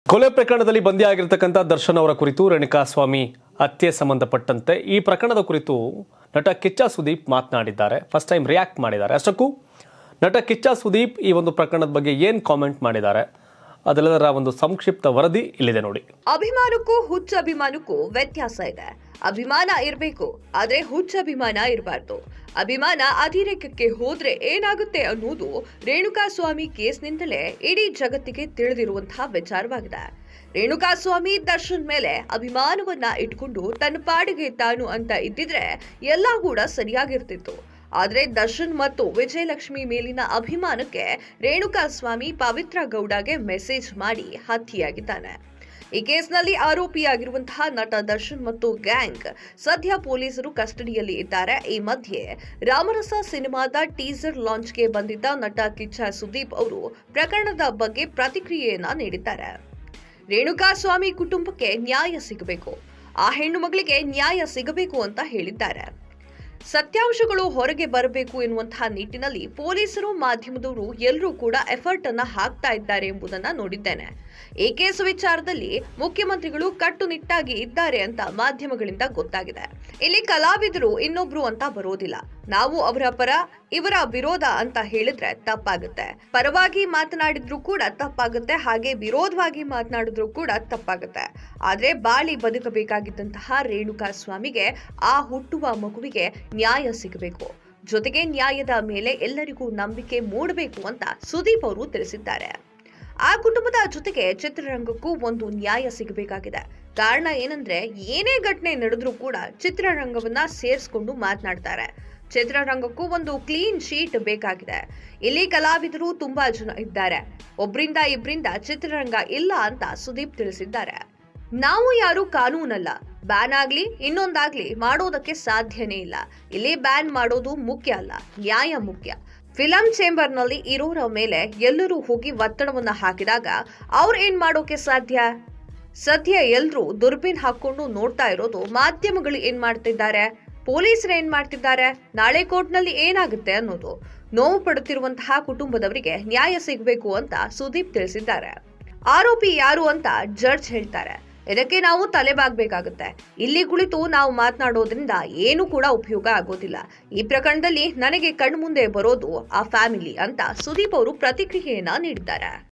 ಕೊಲೆ ಪ್ರಕರಣದಲ್ಲಿ ಬಂದಿಯಾಗಿರ್ತಕ್ಕಂಥ ದರ್ಶನ್ ಅವರ ಕುರಿತು ರೇಣುಕಾಸ್ವಾಮಿ ಹತ್ಯೆ ಸಂಬಂಧಪಟ್ಟಂತೆ ಈ ಪ್ರಕರಣದ ಕುರಿತು ನಟ ಕಿಚ್ಚ ಸುದೀಪ್ ಮಾತನಾಡಿದ್ದಾರೆ ಫಸ್ಟ್ ಟೈಮ್ ರಿಯಾಕ್ಟ್ ಮಾಡಿದ್ದಾರೆ ಅಷ್ಟಕ್ಕೂ ನಟ ಕಿಚ್ಚ ಸುದೀಪ್ ಈ ಒಂದು ಪ್ರಕರಣದ ಬಗ್ಗೆ ಏನು ಕಾಮೆಂಟ್ ಮಾಡಿದ್ದಾರೆ ಅದೆಲ್ಲದರ ಒಂದು ಸಂಕ್ಷಿಪ್ತ ವರದಿ ಇಲ್ಲಿದೆ ನೋಡಿ ಅಭಿಮಾನಕ್ಕೂ ಹುಚ್ಚ ಅಭಿಮಾನಕ್ಕೂ ವ್ಯತ್ಯಾಸ ಇದೆ ಅಭಿಮಾನ ಇರಬೇಕು ಆದ್ರೆ ಹುಚ್ಚ ಅಭಿಮಾನ ಇರಬಾರ್ದು ಅಭಿಮಾನ ಅತಿರೇಕಕ್ಕೆ ಹೋದ್ರೆ ಏನಾಗುತ್ತೆ ಅನ್ನೋದು ರೇಣುಕಾಸ್ವಾಮಿ ಕೇಸ್ನಿಂದಲೇ ಇಡೀ ಜಗತ್ತಿಗೆ ತಿಳಿದಿರುವಂತಹ ವಿಚಾರವಾಗಿದೆ ರೇಣುಕಾಸ್ವಾಮಿ ದರ್ಶನ್ ಮೇಲೆ ಅಭಿಮಾನವನ್ನ ಇಟ್ಕೊಂಡು ತನ್ನ ಪಾಡಿಗೆ ತಾನು ಅಂತ ಇದ್ದಿದ್ರೆ ಎಲ್ಲ ಕೂಡ ಸರಿಯಾಗಿರ್ತಿತ್ತು ಆದ್ರೆ ದರ್ಶನ್ ಮತ್ತು ವಿಜಯಲಕ್ಷ್ಮಿ ಮೇಲಿನ ಅಭಿಮಾನಕ್ಕೆ ರೇಣುಕಾಸ್ವಾಮಿ ಪವಿತ್ರ ಗೌಡಗೆ ಮೆಸೇಜ್ ಮಾಡಿ ಹತ್ಯೆಯಾಗಿದ್ದಾನೆ ಈ ಕೇಸ್ನಲ್ಲಿ ಆರೋಪಿಯಾಗಿರುವಂತಹ ನಟ ದರ್ಶನ್ ಮತ್ತು ಗ್ಯಾಂಗ್ ಸದ್ಯ ಪೊಲೀಸರು ಕಸ್ಟಡಿಯಲ್ಲಿ ಇದ್ದಾರೆ ಈ ಮಧ್ಯೆ ರಾಮರಸ ಸಿನಿಮಾದ ಟೀಸರ್ ಲಾಂಚ್ಗೆ ಬಂದಿದ್ದ ನಟ ಕಿಚ್ಚ ಸುದೀಪ್ ಅವರು ಪ್ರಕರಣದ ಬಗ್ಗೆ ಪ್ರತಿಕ್ರಿಯೆಯನ್ನ ನೀಡಿದ್ದಾರೆ ರೇಣುಕಾಸ್ವಾಮಿ ಕುಟುಂಬಕ್ಕೆ ನ್ಯಾಯ ಸಿಗಬೇಕು ಆ ಹೆಣ್ಣು ಮಗಳಿಗೆ ನ್ಯಾಯ ಸಿಗಬೇಕು ಅಂತ ಹೇಳಿದ್ದಾರೆ ಸತ್ಯಾಂಶಗಳು ಹೊರಗೆ ಬರಬೇಕು ಎನ್ನುವಂತಹ ನಿಟ್ಟಿನಲ್ಲಿ ಪೊಲೀಸರು ಮಾಧ್ಯಮದವರು ಎಲ್ಲರೂ ಕೂಡ ಎಫರ್ಟ್ ಅನ್ನ ಹಾಕ್ತಾ ಇದ್ದಾರೆ ಎಂಬುದನ್ನ ನೋಡಿದ್ದೇನೆ ಈ ಕೇಸ್ ವಿಚಾರದಲ್ಲಿ ಮುಖ್ಯಮಂತ್ರಿಗಳು ಕಟ್ಟುನಿಟ್ಟಾಗಿ ಇದ್ದಾರೆ ಅಂತ ಮಾಧ್ಯಮಗಳಿಂದ ಗೊತ್ತಾಗಿದೆ ಇಲ್ಲಿ ಕಲಾವಿದರು ಇನ್ನೊಬ್ರು ಅಂತ ಬರೋದಿಲ್ಲ ನಾವು ಅವರ ಪರ ಇವರ ವಿರೋಧ ಅಂತ ಹೇಳಿದ್ರೆ ತಪ್ಪಾಗುತ್ತೆ ಪರವಾಗಿ ಮಾತನಾಡಿದ್ರು ಕೂಡ ತಪ್ಪಾಗುತ್ತೆ ಹಾಗೆ ವಿರೋಧವಾಗಿ ಮಾತನಾಡಿದ್ರು ಕೂಡ ತಪ್ಪಾಗುತ್ತೆ ಆದ್ರೆ ಬಾಳಿ ಬದುಕಬೇಕಾಗಿದ್ದಂತಹ ರೇಣುಕಾ ಸ್ವಾಮಿಗೆ ಆ ಹುಟ್ಟುವ ಮಗುವಿಗೆ ನ್ಯಾಯ ಸಿಗಬೇಕು ಜೊತೆಗೆ ನ್ಯಾಯದ ಮೇಲೆ ಎಲ್ಲರಿಗೂ ನಂಬಿಕೆ ಮೂಡಬೇಕು ಅಂತ ಸುದೀಪ್ ಅವರು ತಿಳಿಸಿದ್ದಾರೆ ಆ ಕುಟುಂಬದ ಜೊತೆಗೆ ಚಿತ್ರರಂಗಕ್ಕೂ ಒಂದು ನ್ಯಾಯ ಸಿಗಬೇಕಾಗಿದೆ ಕಾರಣ ಏನಂದ್ರೆ ಏನೇ ಘಟನೆ ನಡೆದ್ರೂ ಕೂಡ ಚಿತ್ರರಂಗವನ್ನ ಸೇರಿಸ್ಕೊಂಡು ಮಾತನಾಡ್ತಾರೆ ಚಿತ್ರರಂಗಕ್ಕೂ ಒಂದು ಕ್ಲೀನ್ ಶೀಟ್ ಬೇಕಾಗಿದೆ ಇಲ್ಲಿ ಕಲಾವಿದರು ತುಂಬಾ ಜನ ಇದ್ದಾರೆ ಒಬ್ರಿಂದ ಇಬ್ರಿಂದ ಚಿತ್ರರಂಗ ಇಲ್ಲ ಅಂತ ಸುದೀಪ್ ತಿಳಿಸಿದ್ದಾರೆ ನಾವು ಯಾರು ಕಾನೂನಲ್ಲ ಬ್ಯಾನ್ ಆಗ್ಲಿ ಇನ್ನೊಂದಾಗ್ಲಿ ಮಾಡೋದಕ್ಕೆ ಸಾಧ್ಯನೇ ಇಲ್ಲ ಇಲ್ಲಿ ಬ್ಯಾನ್ ಮಾಡೋದು ಮುಖ್ಯ ಅಲ್ಲ ನ್ಯಾಯ ಮುಖ್ಯ ಫಿಲಂ ಚೇಂಬರ್ ನಲ್ಲಿ ಇರೋರ ಮೇಲೆ ಎಲ್ಲರೂ ಹೋಗಿ ಒತ್ತಡವನ್ನ ಹಾಕಿದಾಗ ಅವ್ರು ಏನ್ ಮಾಡೋಕೆ ಸಾಧ್ಯ ಸದ್ಯ ಎಲ್ರೂ ದುರ್ಬಿನ್ ಹಾಕೊಂಡು ನೋಡ್ತಾ ಇರೋದು ಮಾಧ್ಯಮಗಳು ಏನ್ ಮಾಡ್ತಿದ್ದಾರೆ ಪೊಲೀಸರು ಏನ್ ಮಾಡ್ತಿದ್ದಾರೆ ನಾಳೆ ಕೋರ್ಟ್ನಲ್ಲಿ ಏನಾಗುತ್ತೆ ಅನ್ನೋದು ನೋವು ಪಡುತ್ತಿರುವಂತಹ ಕುಟುಂಬದವರಿಗೆ ನ್ಯಾಯ ಸಿಗಬೇಕು ಅಂತ ಸುದೀಪ್ ತಿಳಿಸಿದ್ದಾರೆ ಆರೋಪಿ ಯಾರು ಅಂತ ಜಡ್ಜ್ ಹೇಳ್ತಾರೆ ಇದಕ್ಕೆ ನಾವು ತಲೆಬಾಗ್ಬೇಕಾಗುತ್ತೆ ಇಲ್ಲಿ ಕುಳಿತು ನಾವು ಮಾತನಾಡೋದ್ರಿಂದ ಏನು ಕೂಡ ಉಪಯೋಗ ಆಗೋದಿಲ್ಲ ಈ ಪ್ರಕರಣದಲ್ಲಿ ನನಗೆ ಕಣ್ಮುಂದೆ ಬರೋದು ಆ ಫ್ಯಾಮಿಲಿ ಅಂತ ಸುದೀಪ್ ಅವರು ಪ್ರತಿಕ್ರಿಯೆಯನ್ನ ನೀಡಿದ್ದಾರೆ